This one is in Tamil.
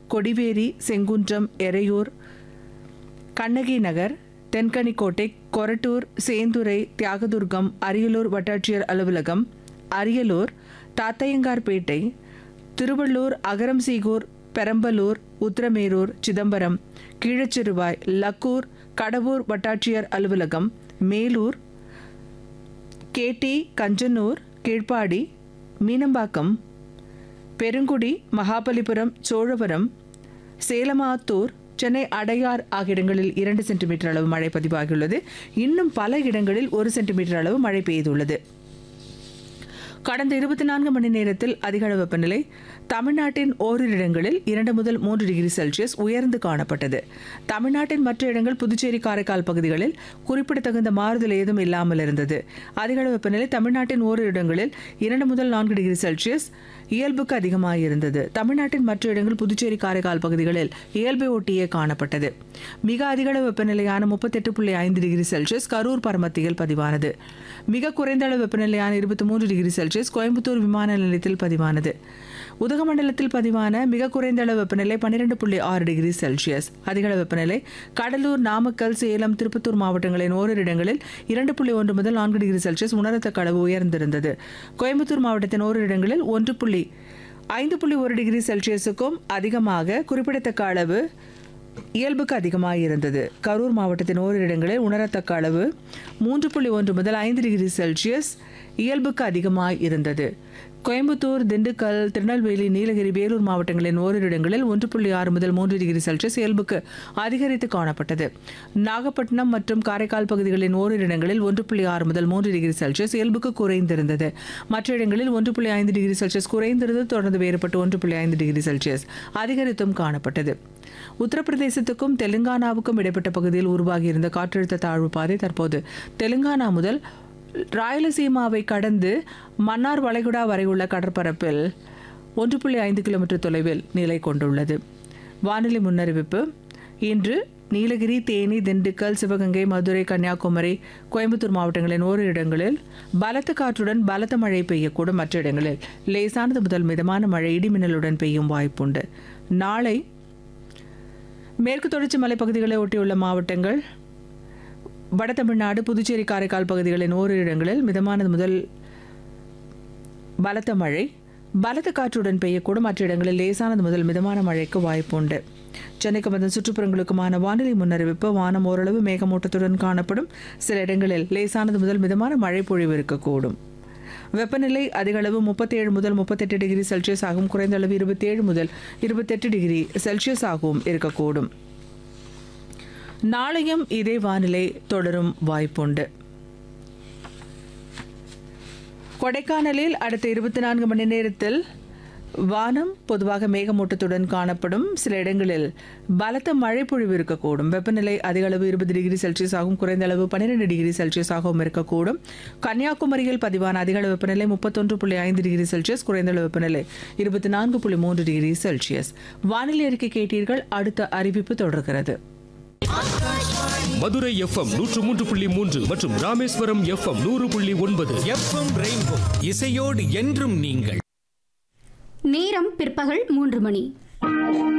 கொடிவேரி செங்குன்றம் எறையூர் கண்ணகி நகர் தென்கனிக்கோட்டை கொரட்டூர் சேந்துரை தியாகதுர்கம் அரியலூர் வட்டாட்சியர் அலுவலகம் அரியலூர் தாத்தையங்கார்பேட்டை திருவள்ளூர் அகரம்சீகூர் பெரம்பலூர் உத்திரமேரூர் சிதம்பரம் கீழச்சிறுவாய் லக்கூர் கடவூர் வட்டாட்சியர் அலுவலகம் மேலூர் கேட்டி கஞ்சனூர் கீழ்ப்பாடி மீனம்பாக்கம் பெருங்குடி மகாபலிபுரம் சோழவரம் சேலமாத்தூர் சென்னை அடையார் ஆகிய இடங்களில் இரண்டு சென்டிமீட்டர் அளவு மழை பதிவாகியுள்ளது இன்னும் பல இடங்களில் ஒரு சென்டிமீட்டர் அளவு மழை பெய்துள்ளது கடந்த இருபத்தி நான்கு மணி நேரத்தில் அதிக அளவு வெப்பநிலை தமிழ்நாட்டின் ஓரிரு இடங்களில் இரண்டு முதல் மூன்று டிகிரி செல்சியஸ் உயர்ந்து காணப்பட்டது தமிழ்நாட்டின் மற்ற இடங்கள் புதுச்சேரி காரைக்கால் பகுதிகளில் குறிப்பிடத்தகுந்த மாறுதல் ஏதும் இல்லாமல் இருந்தது அதிக அளவு வெப்பநிலை தமிழ்நாட்டின் ஓரிரு இடங்களில் இரண்டு முதல் நான்கு டிகிரி செல்சியஸ் இயல்புக்கு அதிகமாக இருந்தது தமிழ்நாட்டின் மற்ற இடங்கள் புதுச்சேரி காரைக்கால் பகுதிகளில் இயல்பை ஒட்டியே காணப்பட்டது மிக அதிக அளவு வெப்பநிலையான முப்பத்தெட்டு புள்ளி ஐந்து டிகிரி செல்சியஸ் கரூர் பரமத்தியில் பதிவானது மிக குறைந்த அளவு வெப்பநிலையான இருபத்தி மூன்று டிகிரி செல்சியஸ் கோயம்புத்தூர் விமான நிலையத்தில் பதிவானது உதகமண்டலத்தில் பதிவான மிக குறைந்த அளவு வெப்பநிலை பன்னிரெண்டு புள்ளி ஆறு டிகிரி செல்சியஸ் அதிக அளவு வெப்பநிலை கடலூர் நாமக்கல் சேலம் திருப்பத்தூர் மாவட்டங்களின் ஓரிரு இடங்களில் இரண்டு புள்ளி ஒன்று முதல் நான்கு டிகிரி செல்சியஸ் உணரத்தக்க அளவு உயர்ந்திருந்தது கோயம்புத்தூர் மாவட்டத்தின் ஓரிரு இடங்களில் ஒன்று புள்ளி ஐந்து புள்ளி ஒரு டிகிரி செல்சியஸுக்கும் அதிகமாக குறிப்பிடத்தக்க அளவு இயல்புக்கு அதிகமாக இருந்தது கரூர் மாவட்டத்தின் ஓரிரு இடங்களில் உணரத்தக்க அளவு மூன்று புள்ளி ஒன்று முதல் ஐந்து டிகிரி செல்சியஸ் இயல்புக்கு அதிகமாக இருந்தது கோயம்புத்தூர் திண்டுக்கல் திருநெல்வேலி நீலகிரி வேலூர் மாவட்டங்களின் ஓரிரு இடங்களில் ஒன்று புள்ளி ஆறு முதல் மூன்று டிகிரி செல்சியஸ் இயல்புக்கு அதிகரித்து காணப்பட்டது நாகப்பட்டினம் மற்றும் காரைக்கால் பகுதிகளின் ஓரிரு இடங்களில் ஒன்று புள்ளி ஆறு முதல் மூன்று டிகிரி செல்சியஸ் இயல்புக்கு குறைந்திருந்தது மற்ற இடங்களில் ஒன்று புள்ளி ஐந்து டிகிரி செல்சியஸ் குறைந்திருந்தது தொடர்ந்து வேறுபட்டு ஒன்று புள்ளி ஐந்து டிகிரி செல்சியஸ் அதிகரித்தும் காணப்பட்டது உத்தரப்பிரதேசத்துக்கும் தெலுங்கானாவுக்கும் இடைப்பட்ட பகுதியில் உருவாகியிருந்த காற்றழுத்த தாழ்வு பாதை தற்போது தெலுங்கானா முதல் ராயலசீமாவை கடந்து மன்னார் வளைகுடா வரை உள்ள கடற்பரப்பில் ஒன்று புள்ளி ஐந்து கிலோமீட்டர் தொலைவில் நிலை கொண்டுள்ளது வானிலை முன்னறிவிப்பு இன்று நீலகிரி தேனி திண்டுக்கல் சிவகங்கை மதுரை கன்னியாகுமரி கோயம்புத்தூர் மாவட்டங்களின் ஓரிரு இடங்களில் பலத்த காற்றுடன் பலத்த மழை பெய்யக்கூடும் மற்ற இடங்களில் லேசானது முதல் மிதமான மழை இடிமின்னலுடன் பெய்யும் வாய்ப்புண்டு நாளை மேற்கு தொடர்ச்சி மலைப்பகுதிகளை ஒட்டியுள்ள மாவட்டங்கள் வட தமிழ்நாடு புதுச்சேரி காரைக்கால் பகுதிகளின் ஓரிரு இடங்களில் மிதமானது முதல் பலத்த மழை பலத்த காற்றுடன் பெய்யக்கூடும் மற்ற இடங்களில் லேசானது முதல் மிதமான மழைக்கு வாய்ப்புண்டு சென்னைக்கு வந்த சுற்றுப்புறங்களுக்குமான வானிலை முன்னறிவிப்பு வானம் ஓரளவு மேகமூட்டத்துடன் காணப்படும் சில இடங்களில் லேசானது முதல் மிதமான மழை பொழிவு இருக்கக்கூடும் வெப்பநிலை அதிக அளவு முப்பத்தேழு முதல் முப்பத்தெட்டு டிகிரி செல்சியஸ் ஆகும் குறைந்த அளவு இருபத்தேழு முதல் இருபத்தெட்டு டிகிரி செல்சியஸ் ஆகவும் இருக்கக்கூடும் நாளையும் இதே வானிலை தொடரும் வாய்ப்புண்டு கொடைக்கானலில் அடுத்த இருபத்தி நான்கு மணி நேரத்தில் வானம் பொதுவாக மேகமூட்டத்துடன் காணப்படும் சில இடங்களில் பலத்த மழை பொழிவு இருக்கக்கூடும் வெப்பநிலை அதிக அளவு இருபது டிகிரி செல்சியஸ் ஆகும் குறைந்த அளவு பன்னிரெண்டு டிகிரி செல்சியஸ் ஆகவும் இருக்கக்கூடும் கன்னியாகுமரியில் பதிவான அதிக அளவு வெப்பநிலை முப்பத்தொன்று புள்ளி ஐந்து டிகிரி செல்சியஸ் குறைந்த அளவு வெப்பநிலை இருபத்தி நான்கு புள்ளி மூன்று டிகிரி செல்சியஸ் வானிலை அறிக்கை கேட்டீர்கள் அடுத்த அறிவிப்பு தொடர்கிறது மதுரை எஃப்எம் நூற்று மூன்று புள்ளி மூன்று மற்றும் ராமேஸ்வரம் எஃப்எம் நூறு புள்ளி ஒன்பது எஃப்எம் ரெயின்போ இசையோடு என்றும் நீங்கள் நேரம் பிற்பகல் மூன்று மணி